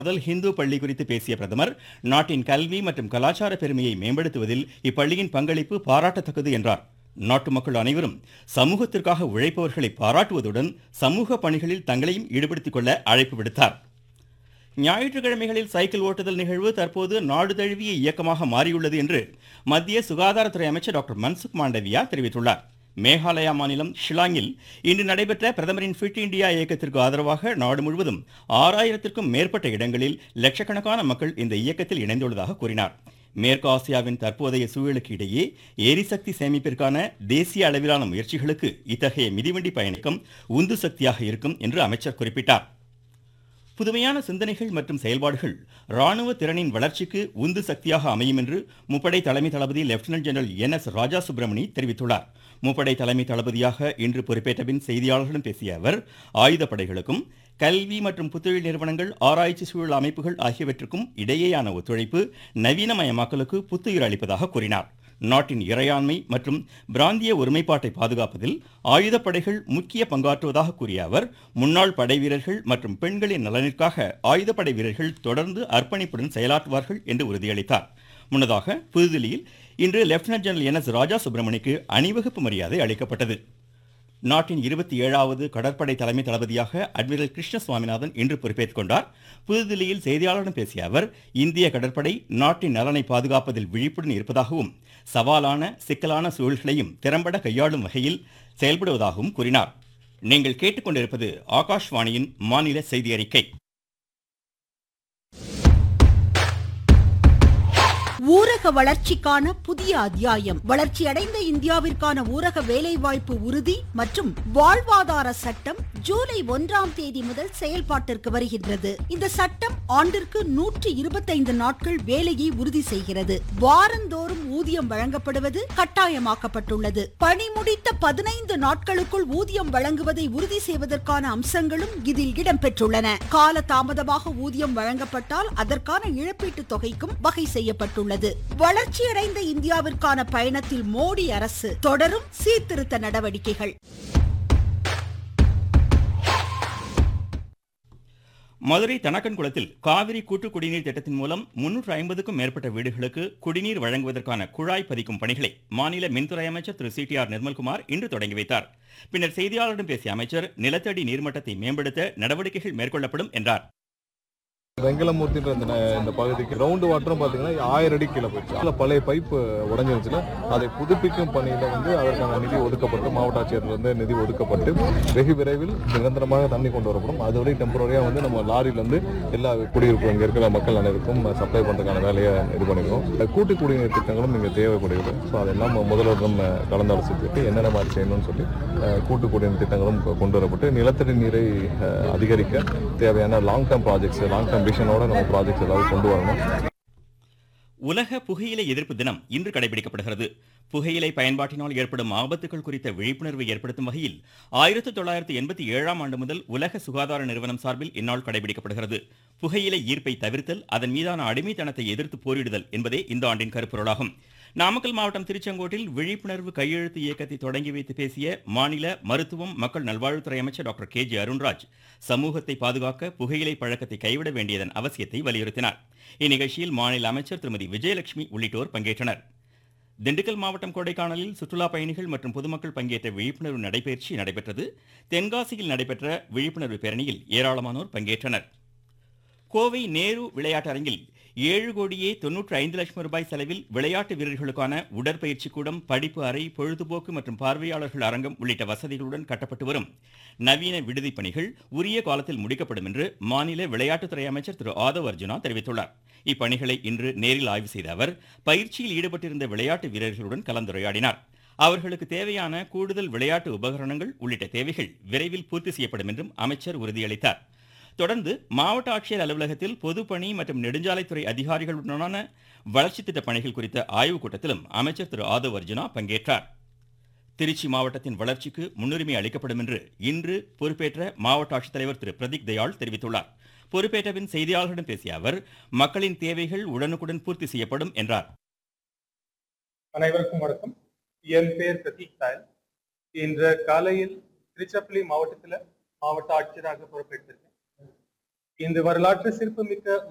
முதல் ஹிந்து பள்ளி குறித்து பேசிய பிரதமர் நாட்டின் கல்வி மற்றும் கலாச்சார பெருமையை மேம்படுத்துவதில் இப்பள்ளியின் பங்களிப்பு பாராட்டத்தக்கது என்றார் நாட்டு மக்கள் அனைவரும் சமூகத்திற்காக உழைப்பவர்களை பாராட்டுவதுடன் சமூக பணிகளில் தங்களையும் ஈடுபடுத்திக் கொள்ள அழைப்பு விடுத்தார் ஞாயிற்றுக்கிழமைகளில் சைக்கிள் ஓட்டுதல் நிகழ்வு தற்போது நாடு தழுவிய இயக்கமாக மாறியுள்ளது என்று மத்திய சுகாதாரத்துறை அமைச்சர் டாக்டர் மன்சுக் மாண்டவியா தெரிவித்துள்ளார் மேகாலயா மாநிலம் ஷிலாங்கில் இன்று நடைபெற்ற பிரதமரின் ஃபிட் இந்தியா இயக்கத்திற்கு ஆதரவாக நாடு முழுவதும் ஆறாயிரத்திற்கும் மேற்பட்ட இடங்களில் லட்சக்கணக்கான மக்கள் இந்த இயக்கத்தில் இணைந்துள்ளதாக கூறினார் மேற்கு ஆசியாவின் தற்போதைய சூழலுக்கு இடையே எரிசக்தி சேமிப்பிற்கான தேசிய அளவிலான முயற்சிகளுக்கு இத்தகைய மிதிவண்டி பயணிக்கம் உந்து சக்தியாக இருக்கும் என்று அமைச்சர் குறிப்பிட்டார் புதுமையான சிந்தனைகள் மற்றும் செயல்பாடுகள் ராணுவ திறனின் வளர்ச்சிக்கு உந்து சக்தியாக அமையும் என்று முப்படை தலைமை தளபதி lieutenant general N S Raja Subramani தெரிவித்துள்ளார் முப்படை தலைமை தளபதியாக இன்று பொறுப்பேற்ற பின் செய்தியாளர்களிடம் பேசிய அவர் ஆயுதப்படைகளுக்கும் கல்வி மற்றும் புத்தொழில் நிறுவனங்கள் ஆராய்ச்சி சூழல் அமைப்புகள் ஆகியவற்றுக்கும் இடையேயான ஒத்துழைப்பு நவீனமயமாக்கலுக்கு புத்துயிர் அளிப்பதாக கூறினார் நாட்டின் இறையாண்மை மற்றும் பிராந்திய ஒருமைப்பாட்டை பாதுகாப்பதில் ஆயுதப்படைகள் முக்கிய பங்காற்றுவதாக கூறிய அவர் முன்னாள் படை வீரர்கள் மற்றும் பெண்களின் நலனிற்காக ஆயுதப்படை வீரர்கள் தொடர்ந்து அர்ப்பணிப்புடன் செயலாற்றுவார்கள் என்று உறுதியளித்தார் முன்னதாக புதுதில்லியில் இன்று lieutenant general N S Raja சுப்பிரமணிக்கு அணிவகுப்பு மரியாதை அளிக்கப்பட்டது நாட்டின் இருபத்தி ஏழாவது கடற்படை தலைமை தளபதியாக அட்மிரல் கிருஷ்ண சுவாமிநாதன் இன்று பொறுப்பேற்றுக் கொண்டார் புதுதில்லியில் செய்தியாளர்களிடம் பேசிய அவர் இந்திய கடற்படை நாட்டின் நலனை பாதுகாப்பதில் விழிப்புடன் இருப்பதாகவும் சவாலான சிக்கலான சூழல்களையும் திறம்பட கையாளும் வகையில் செயல்படுவதாகவும் கூறினார் நீங்கள் கேட்டுக்கொண்டிருப்பது ஆகாஷ்வாணியின் மாநில செய்தி அறிக்கை ஊரக வளர்ச்சிக்கான புதிய அத்தியாயம் வளர்ச்சியடைந்த இந்தியாவிற்கான ஊரக வேலைவாய்ப்பு உறுதி மற்றும் வாழ்வாதார சட்டம் ஜூலை ஒன்றாம் தேதி முதல் செயல்பாட்டிற்கு வருகின்றது இந்த சட்டம் ஆண்டிற்கு நூற்றி இருபத்தைந்து நாட்கள் வேலையை உறுதி செய்கிறது வாரந்தோறும் ஊதியம் வழங்கப்படுவது கட்டாயமாக்கப்பட்டுள்ளது பணி முடித்த பதினைந்து நாட்களுக்குள் ஊதியம் வழங்குவதை உறுதி செய்வதற்கான அம்சங்களும் இதில் இடம்பெற்றுள்ளன கால தாமதமாக ஊதியம் வழங்கப்பட்டால் அதற்கான இழப்பீட்டுத் தொகைக்கும் வகை செய்யப்பட்டுள்ளது வளர்ச்சியடைந்த இந்தியாவிற்கான பயணத்தில் மோடி அரசு தொடரும் சீர்திருத்த நடவடிக்கைகள் மதுரை தனக்கன்குளத்தில் காவிரி கூட்டு குடிநீர் திட்டத்தின் மூலம் முன்னூற்று ஐம்பதுக்கும் மேற்பட்ட வீடுகளுக்கு குடிநீர் வழங்குவதற்கான குழாய் பதிக்கும் பணிகளை மாநில மின்துறை அமைச்சர் Thiru C T R Nirmalkumar இன்று தொடங்கி வைத்தார் பின்னர் செய்தியாளர்களிடம் பேசிய அமைச்சர் நிலத்தடி நீர்மட்டத்தை மேம்படுத்த நடவடிக்கைகள் மேற்கொள்ளப்படும் என்றார் வெங்கலமூர்த்தின்ற இந்த இந்த பகுதிக்கு கிரவுண்ட் வாட்டரும் பார்த்தீங்கன்னா ஆயிரம் அடி கீழே போயிடுச்சு அதில் பழைய பைப்பு உடஞ்சிருச்சுல அதை புதுப்பிக்கும் பணியில் வந்து அதற்கான நிதி ஒதுக்கப்பட்டு மாவட்ட ஆட்சியர்லேருந்து நிதி ஒதுக்கப்பட்டு வெகு விரைவில் நிரந்தரமாக தண்ணி கொண்டு வரப்படும் அதுவரை டெம்பரரியாக வந்து நம்ம லாரியிலேருந்து எல்லா குடியிருப்பு இங்கே இருக்கிற மக்கள் அனைவருக்கும் சப்ளை பண்ணுறதுக்கான வேலையை இது பண்ணிக்கிறோம் கூட்டு குடிநீர் திட்டங்களும் இங்கே தேவைப்படுகிறது ஸோ அதெல்லாம் முதல்வர் நம்ம கலந்தாலோசித்துட்டு என்னென்ன மாதிரி செய்யணும்னு சொல்லி அஹ், கூட்டு குடிநீர் திட்டங்களும் கொ- கொண்டு வரப்பட்டு நிலத்தடி நீரை அஹ், அதிகரிக்க தேவையான long term projects long term விஷனோட நம்ம ப்ராஜெக்ட்ஸ் ஏதாவது கொண்டு வரணும் உலக புகையிலை எதிர்ப்பு தினம் இன்று கடைபிடிக்கப்படுகிறது புகையிலை பயன்பாட்டினால் ஏற்படும் ஆபத்துகள் குறித்த விழிப்புணர்வை ஏற்படுத்தும் வகையில் ஆயிரத்தி தொள்ளாயிரத்தி எண்பத்தி ஏழாம் ஆண்டு முதல் உலக சுகாதார நிறுவனம் சார்பில் இந்நாள் கடைபிடிக்கப்படுகிறது புகையிலை ஈர்ப்பை தவிர்த்தல் அதன் மீதான அடிமைத்தனத்தை எதிர்த்து போரிடுதல் என்பதே இந்த ஆண்டின் கருப்பொருளாகும் நாமக்கல் மாவட்டம் திருச்செங்கோட்டில் விழிப்புணர்வு கையெழுத்து இயக்கத்தை தொடங்கி வைத்து பேசிய மாநில மருத்துவம் மக்கள் நல்வாழ்வுத்துறை அமைச்சர் டாக்டர் கே ஜே அருண்ராஜ் சமூகத்தை பாதுகாக்க புகையிலை பழக்கத்தை கைவிட வேண்டியதன் அவசியத்தை வலியுறுத்தினார் இந்நிகழ்ச்சியில் மாநில அமைச்சர் திருமதி விஜயலட்சுமி உள்ளிட்டோர் பங்கேற்றனர் திண்டுக்கல் மாவட்டம் கொடைக்கானலில் சுற்றுலா பயணிகள் மற்றும் பொதுமக்கள் பங்கேற்ற விழிப்புணர்வு நடைபயிற்சி நடைபெற்றது தென்காசியில் நடைபெற்ற விழிப்புணர்வு பேரணியில் ஏராளமானோர் பங்கேற்றனர் கோவை நேரு விளையாட்டரங்கில் ஏழு கோடியே தொன்னூற்று ஐந்து லட்சம் ரூபாய் செலவில் விளையாட்டு வீரர்களுக்கான உடற்பயிற்சி கூடம் படிப்பு அறை பொழுதுபோக்கு மற்றும் பார்வையாளர்கள் அரங்கம் உள்ளிட்ட வசதிகளுடன் கட்டப்பட்டு வரும் நவீன விடுதிப் பணிகள் உரிய காலத்தில் முடிக்கப்படும் என்று மாநில விளையாட்டுத்துறை அமைச்சர் திரு ஆதவ் அர்ஜுனா தெரிவித்துள்ளார் இப்பணிகளை இன்று நேரில் ஆய்வு செய்த அவர் பயிற்சியில் ஈடுபட்டிருந்த விளையாட்டு வீரர்களுடன் கலந்துரையாடினார் அவர்களுக்கு தேவையான கூடுதல் விளையாட்டு உபகரணங்கள் உள்ளிட்ட தேவைகள் விரைவில் பூர்த்தி செய்யப்படும் என்றும் அமைச்சர் உறுதியளித்தார் தொடர்ந்து மாவட்ட ஆட்சியர் அலுவலகத்தில் பொதுப்பணி மற்றும் நெடுஞ்சாலைத்துறை அதிகாரிகளுடனான வளர்ச்சி திட்ட பணிகள் குறித்த ஆய்வுக் கூட்டத்திலும் அமைச்சர் திரு ஆதவ் அர்ஜுனா பங்கேற்றார் திருச்சி மாவட்டத்தின் வளர்ச்சிக்கு முன்னுரிமை அளிக்கப்படும் என்று இன்று பொறுப்பேற்ற மாவட்ட ஆட்சித்தலைவர் திரு பிரதீக் தயாள் தெரிவித்துள்ளார் பொறுப்பேற்ற பின் செய்தியாளர்களிடம் பேசிய அவர் மக்களின் தேவைகள் உடனுக்குடன் பூர்த்தி செய்யப்படும் என்றார் அனைவருக்கும் வணக்கம் என் பெயர் பிரதீக் தாயல் இன்று காலையில் திருச்சிராப்பள்ளி மாவட்டத்தில் மாவட்ட ஆட்சியராக பொறுப்பேற்றிருக்கேன் இந்த வரலாற்று சிறப்புமிக்க